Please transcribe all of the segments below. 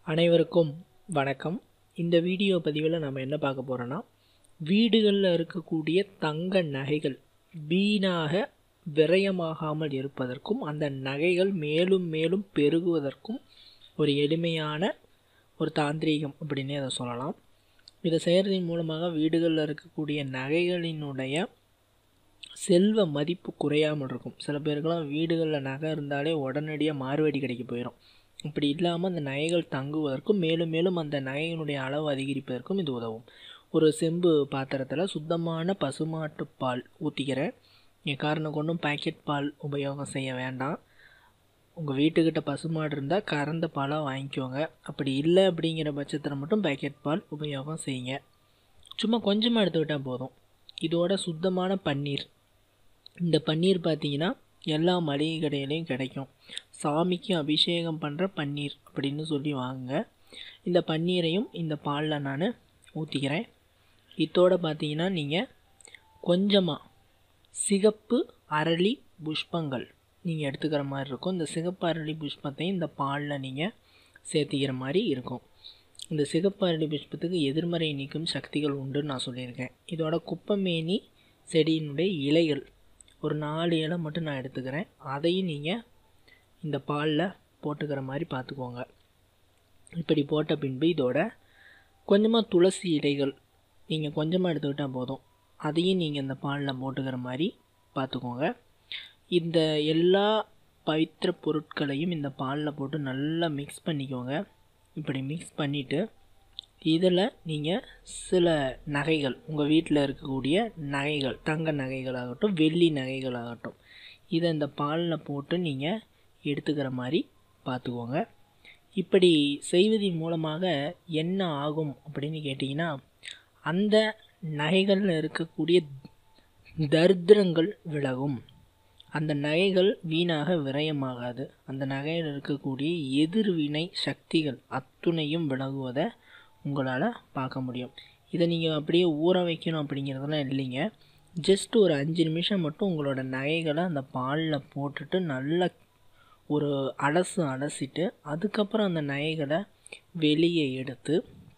அனைவருக்கும் வணக்கம் இந்த வீடியோ பதிவில் நம்ம என்ன பார்க்க போகிறோன்னா வீடுகளில் இருக்கக்கூடிய தங்க நகைகள் வீணாக விரயமாகாமல் இருப்பதற்கும் அந்த நகைகள் மேலும் மேலும் பெருகுவதற்கும் ஒரு எளிமையான ஒரு தாந்திரீகம் அப்படின்னே அதை சொல்லலாம் இதை செய்கிறதின் மூலமாக வீடுகளில் இருக்கக்கூடிய நகைகளினுடைய செல்வ மதிப்பு குறையாமல் இருக்கும் சில பேருக்கெல்லாம் வீடுகளில் நகை இருந்தாலே உடனடியாக மாறுவடி கிடைக்க போயிடும் இப்படி இல்லாமல் அந்த நகைகள் தங்குவதற்கும் மேலும் மேலும் அந்த நகையினுடைய அளவு அதிகரிப்பதற்கும் இது உதவும் ஒரு செம்பு பாத்திரத்தில் சுத்தமான பசுமாட்டு பால் ஊற்றிக்கிறேன் என் காரணம் கொண்டும் பாக்கெட் பால் உபயோகம் செய்ய வேண்டாம் உங்கள் வீட்டுக்கிட்ட பசுமாடு இருந்தால் கறந்த பாலாக வாங்கிக்கோங்க அப்படி இல்லை அப்படிங்கிற பட்சத்தில் மட்டும் பாக்கெட் பால் உபயோகம் செய்யுங்க சும்மா கொஞ்சமாக எடுத்துக்கிட்டால் போதும் இதோட சுத்தமான பன்னீர் இந்த பன்னீர் பார்த்தீங்கன்னா எல்லா மளிகை கடையிலையும் கிடைக்கும் சாமிக்கு அபிஷேகம் பண்ணுற பன்னீர் அப்படின்னு சொல்லி வாங்க இந்த பன்னீரையும் இந்த பாலில் நான் ஊற்றிக்கிறேன் இதோட பார்த்தீங்கன்னா நீங்கள் கொஞ்சமாக சிகப்பு அரளி புஷ்பங்கள் நீங்கள் எடுத்துக்கிற மாதிரி இருக்கும் இந்த சிகப்பு அரளி புஷ்பத்தையும் இந்த பாலில் நீங்கள் சேர்த்திக்கிற மாதிரி இருக்கும் இந்த சிகப்பு அரளி புஷ்பத்துக்கு எதிர்மறை நீக்கும் சக்திகள் உண்டுன்னு நான் சொல்லியிருக்கேன் இதோட குப்பமேனி செடியினுடைய இலைகள் ஒரு நாலு இலை மட்டும் நான் எடுத்துக்கிறேன் அதையும் நீங்கள் இந்த பாலில் போட்டுக்கிற மாதிரி பார்த்துக்கோங்க இப்படி போட்ட பின்பு இதோட கொஞ்சமாக துளசி இலைகள் நீங்கள் கொஞ்சமாக எடுத்துக்கிட்டால் போதும் அதையும் நீங்கள் இந்த பாலில் போட்டுக்கிற மாதிரி பார்த்துக்கோங்க இந்த எல்லா பவித்திர பொருட்களையும் இந்த பாலில் போட்டு நல்லா மிக்ஸ் பண்ணிக்கோங்க இப்படி மிக்ஸ் பண்ணிவிட்டு இதில் நீங்கள் சில நகைகள் உங்கள் வீட்டில் இருக்கக்கூடிய நகைகள் தங்க நகைகளாகட்டும் வெள்ளி நகைகளாகட்டும் இதை இந்த பாலில் போட்டு நீங்கள் எடுத்துக்கிற மாதிரி பார்த்துக்கோங்க இப்படி செய்வதன் மூலமாக என்ன ஆகும் அப்படின்னு கேட்டிங்கன்னா அந்த நகைகளில் இருக்கக்கூடிய தரித்திரங்கள் விலகும் அந்த நகைகள் வீணாக விரயமாகாது அந்த நகையில் இருக்கக்கூடிய எதிர்வினை சக்திகள் அத்துணையும் விலகுவதை உங்களால் பார்க்க முடியும் இதை நீங்கள் அப்படியே ஊற வைக்கணும் அப்படிங்கிறதெல்லாம் இல்லைங்க ஜஸ்ட் ஒரு அஞ்சு நிமிஷம் மட்டும் உங்களோட நகைகளை அந்த பாலில் போட்டுட்டு நல்லா ஒரு அலசு அலசிட்டு அதுக்கப்புறம் அந்த நகைகளை வெளியே எடுத்து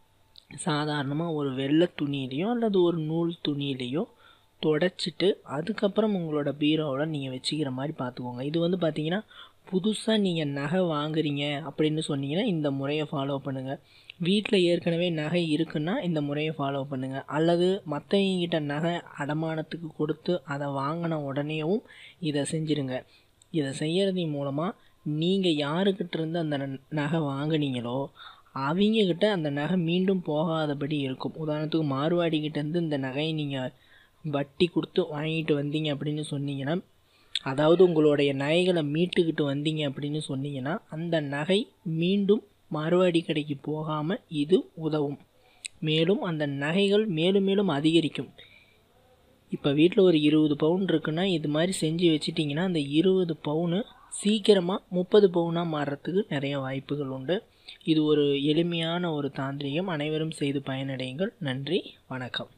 சாதாரணமாக ஒரு வெள்ளை துணியிலையோ அல்லது ஒரு நூல் துணியிலையோ தொடச்சிட்டு அதுக்கப்புறம் உங்களோட பீரோவில் நீங்கள் வச்சுக்கிற மாதிரி பார்த்துக்கோங்க இது வந்து பார்த்தீங்கன்னா புதுசாக நீங்கள் நகை வாங்குறீங்க அப்படின்னு சொன்னீங்கன்னா இந்த முறையை ஃபாலோ பண்ணுங்கள் வீட்டில் ஏற்கனவே நகை இருக்குன்னா இந்த முறையை ஃபாலோ பண்ணுங்கள் அல்லது மற்றவங்கிட்ட நகை அடமானத்துக்கு கொடுத்து அதை வாங்கின உடனேவும் இதை செஞ்சுருங்க இதை செய்கிறதின் மூலமாக நீங்கள் யாருக்கிட்ட இருந்து அந்த நகை வாங்குனீங்களோ அவங்கக்கிட்ட அந்த நகை மீண்டும் போகாதபடி இருக்கும் உதாரணத்துக்கு மார்வாடிக்கிட்டேருந்து இந்த நகையை நீங்கள் வட்டி கொடுத்து வாங்கிட்டு வந்தீங்க அப்படின்னு சொன்னீங்கன்னா அதாவது உங்களுடைய நகைகளை மீட்டுக்கிட்டு வந்தீங்க அப்படின்னு சொன்னீங்கன்னா அந்த நகை மீண்டும் மார்வாடி கடைக்கு போகாமல் இது உதவும் மேலும் அந்த நகைகள் மேலும் மேலும் அதிகரிக்கும் இப்போ வீட்டில் ஒரு இருபது பவுன் இருக்குன்னா இது மாதிரி செஞ்சு வச்சிட்டிங்கன்னா அந்த இருபது பவுனு சீக்கிரமாக முப்பது பவுனாக மாறுறதுக்கு நிறைய வாய்ப்புகள் உண்டு இது ஒரு எளிமையான ஒரு தாந்திரிகம் அனைவரும் செய்து பயனடையுங்கள் நன்றி வணக்கம்